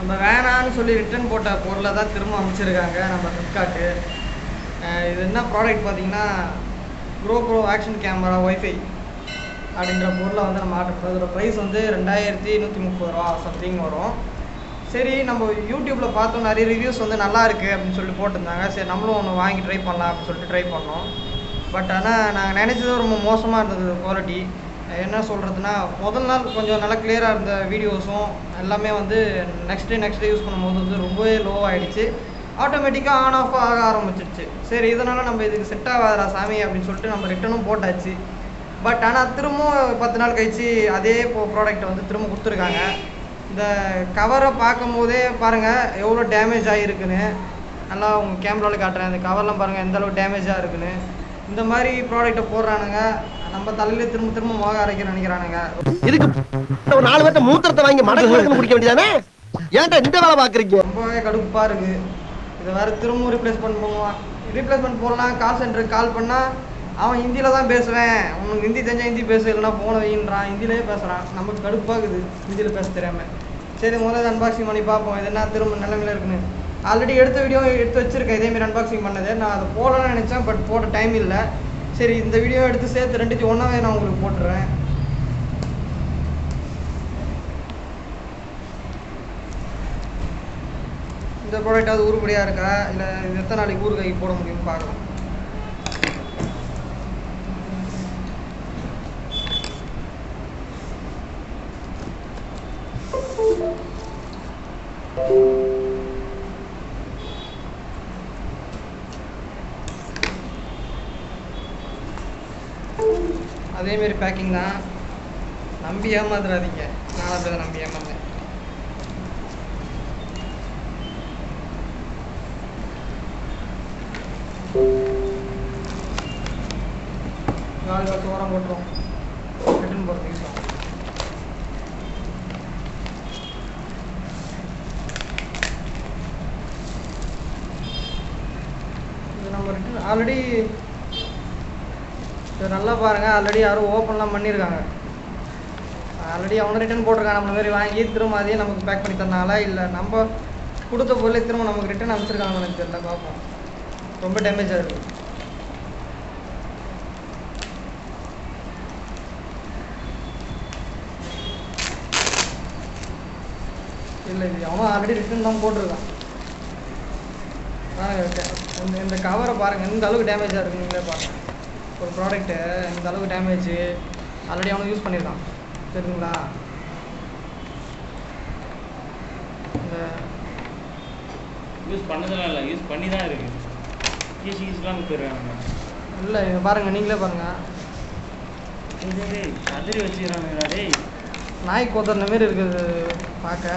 நம்ம வேணான்னு சொல்லி ரிட்டர்ன் போட்ட பொருளை தான் திரும்ப அமைச்சிருக்காங்க நம்ம ஃப்ளிப்கார்ட்டு இது என்ன ப்ராடக்ட் பார்த்தீங்கன்னா bro bro action camera wifi அப்படின்ற பொருளை வந்து நம்ம ஆர்டர் பண்ணோம் இதோட ப்ரைஸ் வந்து ரெண்டாயிரத்தி நூற்றி முப்பது ரூபா சம்திங் வரும் சரி நம்ம யூடியூப்பில் பார்த்தோம் நிறைய ரிவ்யூஸ் வந்து நல்லா இருக்குது அப்படின்னு சொல்லிட்டு போட்டிருந்தாங்க சரி நம்மளும் ஒன்று வாங்கி ட்ரை பண்ணலாம் அப்படின்னு சொல்லிட்டு ட்ரை பண்ணோம் பட் ஆனால் நாங்கள் நினச்சது ரொம்ப மோசமாக இருந்தது குவாலிட்டி என்ன சொல்கிறதுனா முதல் நாள் கொஞ்சம் நல்லா கிளியராக இருந்த வீடியோஸும் எல்லாமே வந்து next day next day use பண்ணும்போது வந்து ரொம்பவே லோ ஆகிடுச்சு ஆட்டோமேட்டிக்காக ஆன் ஆஃப் ஆக ஆரம்பிச்சிருச்சு சரி இதனால் நம்ம இதுக்கு செட் ஆகாதா சாமி அப்படின்னு சொல்லிட்டு நம்ம ரிட்டனும் போட்டாச்சு பட் ஆனால் திரும்பவும் பத்து நாள் கழிச்சு அதே ப்ராடக்ட்டை வந்து திரும்ப கொடுத்துருக்காங்க இந்த கவரை பார்க்கும் போதே பாருங்கள் எவ்வளோ டேமேஜ் ஆகிருக்குன்னு நல்லா உங்கள் கேமராவில் காட்டுறேன் இந்த கவர்லாம் பாருங்கள் எந்த அளவு டேமேஜாக இருக்குன்னு இந்த மாதிரி ப்ராடக்ட்டை போடுறானுங்க நம்ம தலையில திரும்ப திரும்ப முக அரைக்க நினைக்கிறானுங்க இதுக்கு ஒரு நாலு பேர்த்த மூத்திரத்தை வாங்கி மடக்கு மடக்கு குடிக்க வேண்டியதானே ஏன்டா இந்த வேலை பாக்குறீங்க ரொம்பவே கடுப்பாக இருக்குது இதை வேறு திரும்பவும் ரீப்ளேஸ்மெண்ட் பண்ணுவான் ரீப்ளேஸ்மெண்ட் போடலாம் கால் சென்டருக்கு கால் பண்ணால் அவன் ஹிந்தியில் தான் பேசுவேன் உனக்கு ஹிந்தி தெரிஞ்சா ஹிந்தி பேசு இல்லைனா போன வைன்றான் ஹிந்திலேயே பேசுகிறான் நமக்கு கடுப்பாகுது ஹிந்தியில் பேச தெரியாமல் சரி முதல்ல அன்பாக்சிங் பண்ணி பார்ப்போம் இது என்ன திரும்ப நிலைமையில இருக்குன்னு ஆல்ரெடி எடுத்த வீடியோ எடுத்து வச்சிருக்கேன் இதேமாரி அன்பாக்சிங் பண்ணது நான் அதை போடலாம்னு நினச்சேன் பட் போட டைம் இல்லை சரி இந்த வீடியோ எடுத்து சேர்த்து ரெண்டுத்தையும் ஒன்றாவே நான் உங்களுக்கு போட்டுறேன் இந்த ப்ராடக்டாவது உருப்படியாக இருக்கா இல்லை இது எத்தனை நாளைக்கு ஊறுகாய்க்கு போட முடியும்னு பார்க்கலாம் அதேமாரி பேக்கிங் தான் நம்பி ஏமாந்துடாதீங்க நான் அப்படி தான் நம்பி ஏமாந்தேன் நாலு காசு உரம் போட்டுரும் ரிட்டர்ன் போகிறது யூஸ் ஆகும் இது நம்ம ரிட்டர்ன் ஆல்ரெடி இது நல்லா பாருங்கள் ஆல்ரெடி யாரும் ஓப்பன்லாம் பண்ணியிருக்காங்க ஆல்ரெடி அவனை ரிட்டர்ன் போட்டிருக்கான் நம்ம மாதிரி வாங்கி திரும்ப அதையே நமக்கு பேக் பண்ணி தந்தாங்களா இல்லை நம்ம கொடுத்த பொருளை திரும்ப நமக்கு ரிட்டர்ன் அனுப்பிச்சிருக்காங்கன்னு எனக்கு தெரியல பார்ப்போம் ரொம்ப டேமேஜாக இருக்குது இல்லை இது அவன் ஆல்ரெடி ரிட்டர்ன் தான் போட்டிருக்கான் பாருங்க க- இந்த இந்த கவரை பாருங்கள் இந்த அளவுக்கு டேமேஜாக இருக்கு நீங்களே பாருங்கள் ஒரு ப்ராடக்ட்டு இந்த அளவுக்கு டேமேஜ் ஆல்ரெடி அவனும் யூஸ் பண்ணியிருக்கான் தெரியுங்களா இந்த யூஸ் பண்ணதெல்லாம் இல்லை யூஸ் பண்ணி தான் இருக்கு கீஸ் கீஸ்லாம் போயிடுறாங்க இல்லை இங்க பாருங்கள் நீங்களே பாருங்கள் டேய் கதறி வச்சுக்கிறாங்கடா டேய் நாய் கொதறின மாரி இருக்குது பார்க்க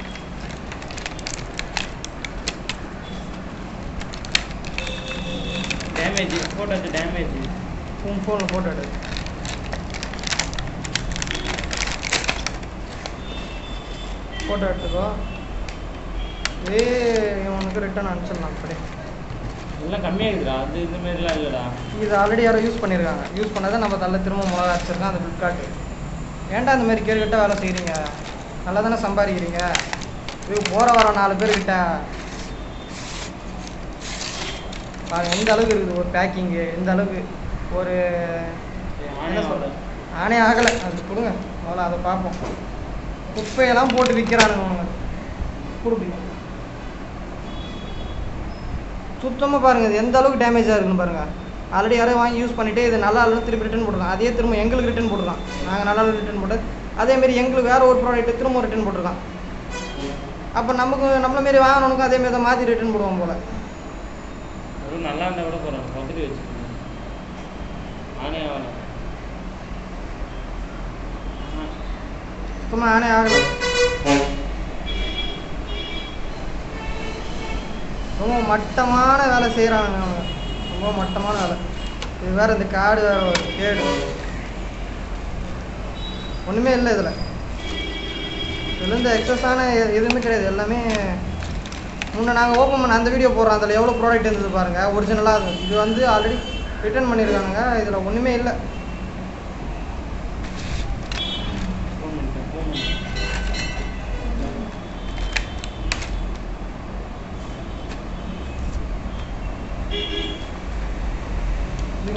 டேமேஜ் போட்டாச்சு டேமேஜ் உன் ஃபோனில் ஃபோட்டோ எடு ஃபோட்டோ எடுத்துக்கோ இதே இவனுக்கு ரிட்டர்ன் அனுப்பிச்சிடலாம் அப்படியே எல்லாம் கம்மியாகுதுடா அது இந்த மாதிரிலாம் இல்லைடா இது ஆல்ரெடி யாரோ யூஸ் பண்ணியிருக்காங்க யூஸ் பண்ணதை நம்ம தள்ள திரும்ப மிளகா அரைச்சிருக்கோம் அந்த ஃப்ளிப்கார்ட்டு ஏன்டா இந்த மாதிரி கேள்விக்கிட்ட வேலை செய்கிறீங்க நல்லா தானே சம்பாதிக்கிறீங்க இது போகிற வர நாலு பேர்கிட்ட பாருங்க எந்த அளவுக்கு இருக்குது ஒரு பேக்கிங்கு எந்த அளவுக்கு ஒரு என்ன சொல்கிறது ஆனே ஆகலை அது கொடுங்க முதல்ல அதை பார்ப்போம் குப்பையெல்லாம் போட்டு விற்கிறானுங்க அவங்க கொடுப்பீங்க சுத்தமாக பாருங்க இது எந்த அளவுக்கு டேமேஜாக இருக்குன்னு பாருங்க ஆல்ரெடி யாரோ வாங்கி யூஸ் பண்ணிட்டு இது நல்லா இல்லைன்னு திருப்பி ரிட்டர்ன் போட்டுருக்கான் அதே திரும்ப எங்களுக்கு ரிட்டர்ன் போட்டுருக்கான் நாங்கள் நல்லா ரிட்டர்ன் போட்டு அதேமாரி எங்களுக்கு வேற ஒரு ப்ராடக்ட் திரும்ப ரிட்டர்ன் போட்டிருக்கான் அப்போ நமக்கு நம்மள மாரி வாங்கினவனுக்கும் அதே மாதிரி தான் மாற்றி ரிட்டர்ன் போடுவோம் போல அதுவும் நல்லா இருந்தால் கூட போகிறேன் பக்கத்து வச்சுக்கோங்க ஆனே ஆகலை சுத்தமாக ஆனே ஆகலை ரொம்ப மட்டமான வேலை செய்கிறானுங்க அவங்க ரொம்ப மட்டமான வேலை இது வேற இந்த காடு வேற ஒரு கேடு ஒன்றுமே இல்லை இதில் இதில் இந்த எக்ஸஸான எதுவுமே கிடையாது எல்லாமே முன்ன நாங்கள் ஓப்பன் பண்ண அந்த வீடியோ போடுறோம் அதில் எவ்வளோ ப்ராடக்ட் இருந்தது பாருங்கள் ஒரிஜினலாக இருந்தது இது வந்து ஆல்ரெடி ரிட்டர்ன் பண்ணியிருக்கானுங்க இதில் ஒன்றுமே இல்லை ஃபோன் பண்ணிட்டேன் ஃபோன் பண்ணிட்டேன்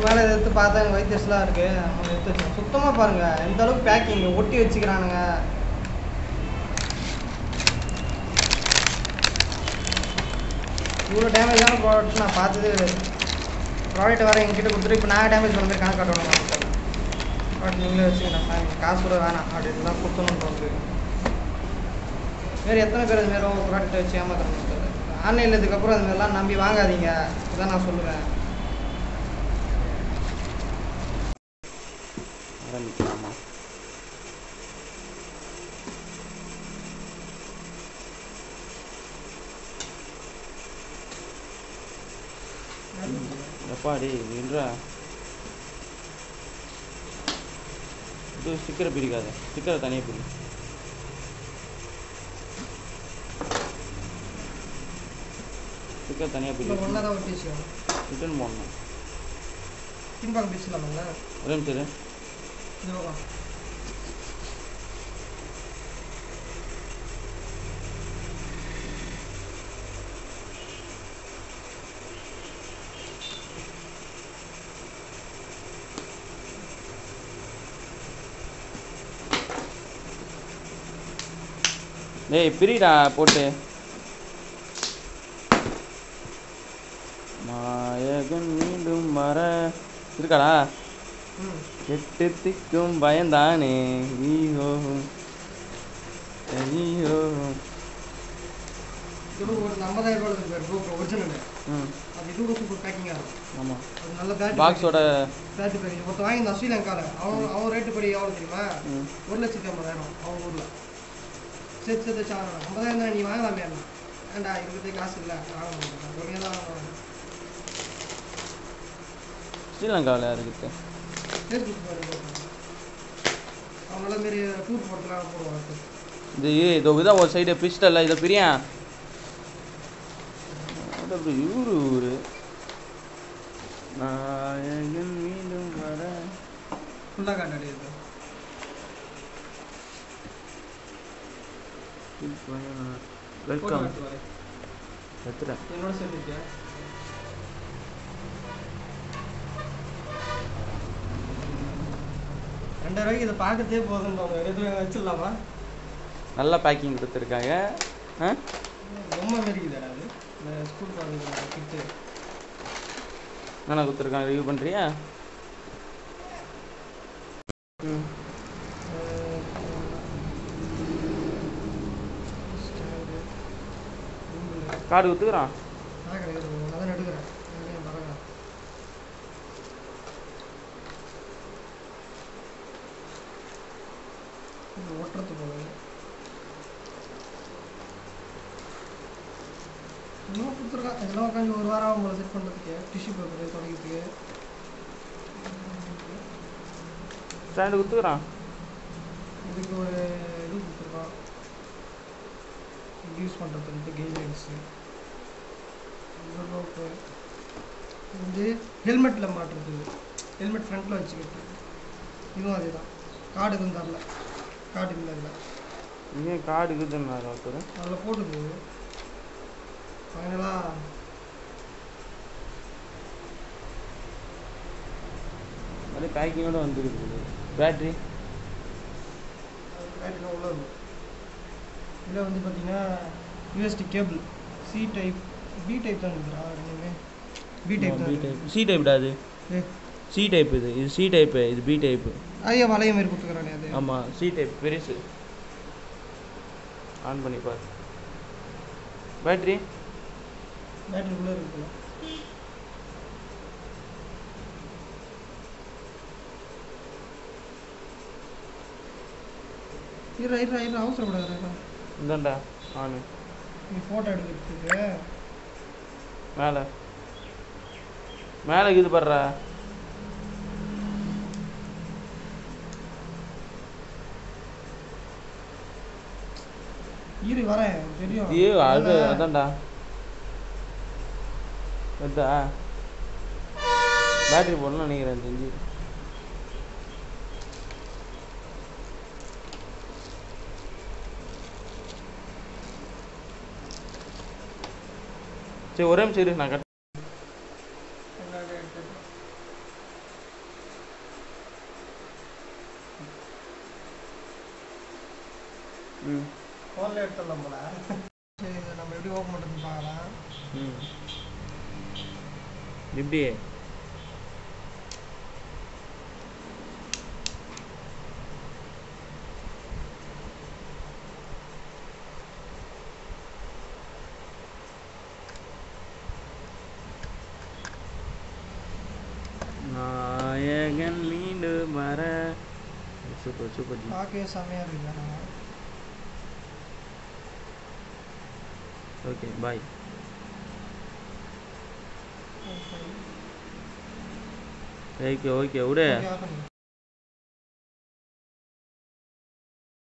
இதுக்கு மேலே எடுத்து பார்த்தா எனக்கு வைத்தியஸ்லாம் இருக்கு அவங்க எடுத்து வச்சேன் சுத்தமாக பாருங்க எந்த அளவுக்கு பேக்கிங் ஒட்டி வச்சுக்கிறானுங்க இவ்வளோ டேமேஜான ப்ராடக்ட் நான் பார்த்ததே கிடையாது ப்ராடக்ட் வேறு எங்ககிட்ட கொடுத்துட்டு இப்போ நான் டேமேஜ் பண்ண மாதிரி கணக்கு காட்டணும் ப்ராடக்ட் நீங்களே வச்சுக்கணும் சார் காசு கூட வேணாம் அப்படின்னு தான் கொடுத்தணும் தோணுது வேறு எத்தனை பேர் இது மாரி ப்ராடக்ட்டை வச்சு ஏமாத்துறாங்க சார் ஆன்லைனில் இதுக்கப்புறம் அது மாதிரிலாம் நம்பி வாங்காதீங்க இதான் நான் சொல்லுவேன் ஆரம்பிக்கலாமா எப்பாடி நின்றா இது ஸ்டிக்கரை பிரிக்காத ஸ்டிக்கரை தனியாக பிரி ஸ்டிக்கர் தனியாக இப்போ பிரி ஒன்றா தான் ஒட்டி வச்சுக்கோங்க ரிட்டர்ன் போடணும் பின்பாங்க பிரிச்சுலாமாங்களா ஒரே நிமிஷம் இரு. இது ஓகே டேய் பிரிடா போட்டு மாயகன் மீண்டும் வர இருக்காடா ம் எட்டு திக்கும் பயந்தானே ஈஹோ ஐயோ இது ஒரு ஐம்பதாயிரம் ரூபா இருக்கு பேர் ப்ரோ ஒரிஜினல் ம் அது இது கூட சூப்பர் பேக்கிங்காக இருக்கும் ஆமாம் அது நல்ல பேட் பாக்ஸோட பேட் பேக்கிங் ஒருத்தன் வாங்கியிருந்தான் ஸ்ரீலங்காவில் அவன் அவன் ரேட்டு படி எவ்வளோ தெரியுமா ம் ஒரு லட்சத்தி ஐம்பதாயிரம் அவங்க ஊரில் சேர்த்து சேர்த்து வச்சு வாங்கலாம் ஐம்பதாயிரம் தான் நீ வாங்கலாமே என்ன ஏன்டா இருக்கிறதே காசு இல்லை வாங்க மாட்டேன் கம்மியாக தான் வாங்கலாம் ஸ்ரீலங்காவில் இருக்குது ஃபேஸ்புக் பாருங்க அவங்க நல்ல மாரி டூர் போகிறதுலாம் போடுவாங்க இது இதோ இதான் ஒரு சைடு பிஸ்டல்ல இதை பிரியா அது அப்படி ஊரு ஊரு நாயகன் மீண்டும் வர ஃபுல்லாக காட்டாடி இது வெல்கம் எத்தனை என்னோட சொல்லியிருக்கேன் ரெண்டாயிரம் ரூபாய்க்கு இதை பார்க்கறதே போதும் எதுவும் வச்சிடலாமா நல்ல பேக்கிங் கொடுத்துருக்காங்க ஆ பொம்மை மாரி இருக்குதாடா அது இந்த ஸ்கூல் குழந்தைங்க கிட்டு என்ன கொடுத்துருக்காங்க ரிவ்யூ பண்ணுறியா ம் கார்டு கொடுத்துக்குறான் நான் கிடையாது அதான் எடுக்கிறேன் அதையும் பாருங்க இது ஒட்டுறது போல இன்னும் கொடுத்துருக்கான் இதெல்லாம் உட்காந்து ஒரு வாரம் ஆகும் போல செட் பண்ணுறதுக்கு டிஷ்யூ பேப்பர் தொடங்கிறதுக்கு ஸ்டாண்டு கொடுத்துக்குறான் இதுக்கு ஒரு இது கொடுத்துருக்கான் யூஸ் பண்ணுறதுக்கு கைட்லைன்ஸு ரோப்பு வந்து ஹெல்மெட்டில் மாட்டுறது ஹெல்மெட் ஃப்ரண்ட்டில் வச்சுக்கிட்டு இதுவும் அதே தான் கார்டு எதுவும் தரல கார்டு இல்லை இல்லை இங்கே கார்டு இருக்குதுன்னாரு ஒருத்தர் அதில் போட்டுது ஃபைனலாக அதே பேக்கிங்கோட வந்துருக்குது பேட்ரி பேட்டரி உள்ள இருக்கும் இதில் வந்து பார்த்தீங்கன்னா USB cable C type B type தான் இருக்குதா ரெண்டுமே பி டைப் தான் பி இருக்கு. டைப் சி டைப்டா அது ஏ சி டைப் இது இது சி டைப்பு இது பி டைப்பு ஐயா வளைய மாதிரி கொடுத்துக்கிறானே அது ஆமாம் சி டைப் பெருசு ஆன் பண்ணி பாரு பேட்ரி பேட்டரி உள்ள இருக்குல்ல இரு இரு இரு அவசரப்படாத இந்தாண்டா ஆனு நீ ஃபோட்டோ எடுக்கிறதுக்கு மேலே மேலே இது படுறா இரு வரேன் தெரியும் இது அது அதான். அதான்டா வருதா பேட்டரி போடணும்னு நினைக்கிறேன் தெரிஞ்சு சரி ஒரே நிமிஷம் இரு நான் கட் எடுத்துடலாம் போல சரி இதை நம்ம எப்படி ஓப்பன் பண்ணுறதுன்னு பார்க்கலாம் ம் எப்படி நாயகன் மீண்டும் வர சூப்பர் சூப்பர் ஜி பார்க்கவே செம்மையாக இருக்குல்ல ஓகே பாய் ஓகே ஓகே விடு ஓகே ஆஃப் பண்ணி